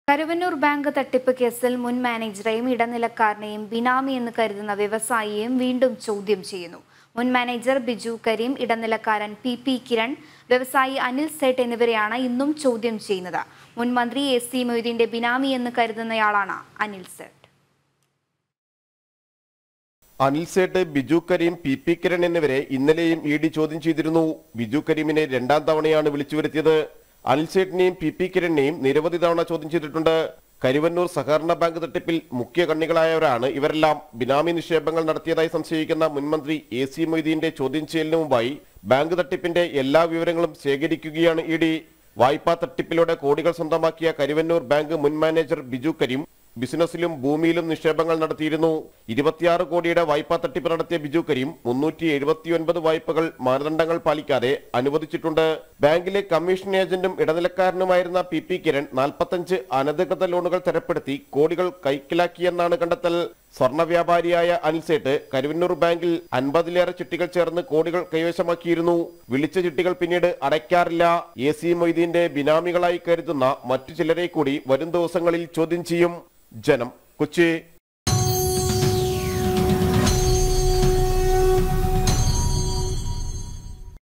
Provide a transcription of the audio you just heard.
Karuvannur bank തട്ടിപ്പ് കേസിൽ മുൻ മാനേജറെയും ഇടനിലക്കാരനെയും ബിനാമി എന്ന് കരുതുന്ന വ്യവസായിയെയും വീണ്ടും ചോദ്യം ചെയ്യുന്നു മുൻ മാനേജർ ബിജു കരീം ഇടനിലക്കാരൻ പി പി കിരൺ വ്യവസായി അനിൽ സേട്ട് എന്നിവരെയാണ് ഇന്നും ചോദ്യം ചെയ്യുന്നത് മുൻ മന്ത്രി എ സി മൊയ്തീന്റെ ബിനാമി എന്ന് കരുതുന്നയാളാണ് അനിൽ സേട്ട് അനിൽ സേട്ട് ബിജു കരീം പി പി കിരൺ എന്നിവരെ ഇന്നലെയും ഇ ഡി ചോദ്യം ചെയ്തിരുന്നു ബിജു കരീമിനെ രണ്ടാം തവണയാണ് വിളിച്ചു വരുത്തിയത് അനിൽ സേട്ടിനെയും പി പി കിരണിനെയും നിരവധി തവണ ചോദ്യം ചെയ്തിട്ടുണ്ട് കരുവന്നൂർ സഹകരണ ബാങ്ക് തട്ടിപ്പിൽ മുഖ്യ കണ്ണികളായവരാണ് ഇവരെല്ലാം ബിനാമി നിക്ഷേപങ്ങൾ നടത്തിയതായി സംശയിക്കുന്ന മുൻമന്ത്രി എ സി മൊയ്തീന്റെ ചോദ്യം ചെയ്യലിന് മുമ്പായി ബാങ്ക് തട്ടിപ്പിന്റെ എല്ലാ വിവരങ്ങളും ശേഖരിക്കുകയാണ് ഇ ഡി വായ്പാ തട്ടിപ്പിലൂടെ കോടികൾ സ്വന്തമാക്കിയ കരുവന്നൂർ ബാങ്ക് മുൻ മാനേജർ ബിജു കരീം ബിസിനസ്സിലും ഭൂമിയിലും നിക്ഷേപങ്ങൾ നടത്തിയിരുന്നു ഇരുപത്തിയാറ് കോടിയുടെ വായ്പാ തട്ടിപ്പ് നടത്തിയ ബിജു കരീം മുന്നൂറ്റി എഴുപത്തിയൊൻപത് വായ്പകൾ മാനദണ്ഡങ്ങൾ പാലിക്കാതെ അനുവദിച്ചിട്ടുണ്ട് ബാങ്കിലെ കമ്മീഷൻ ഏജന്റും ഇടനിലക്കാരനുമായിരുന്ന പി പി കിരൺ നാൽപ്പത്തഞ്ച് അനധികൃത ലോണുകൾ തരപ്പെടുത്തി കോടികൾ കൈക്കലാക്കിയെന്നാണ് കണ്ടെത്തൽ സ്വർണ്ണ വ്യാപാരിയായ അനിൽസേട്ട് കരുവന്നൂർ ബാങ്കിൽ അൻപതിലേറെ ചിട്ടികൾ ചേർന്ന് കോടികൾ കൈവശമാക്കിയിരുന്നു വിളിച്ച ചിട്ടികൾ പിന്നീട് അടയ്ക്കാറില്ല എ സി മൊയ്തീന്റെ ബിനാമികളായി കരുതുന്ന മറ്റു ചിലരെ കൂടി വരും ദിവസങ്ങളിൽ ചോദ്യം ചെയ്യും ജനം കൊച്ചി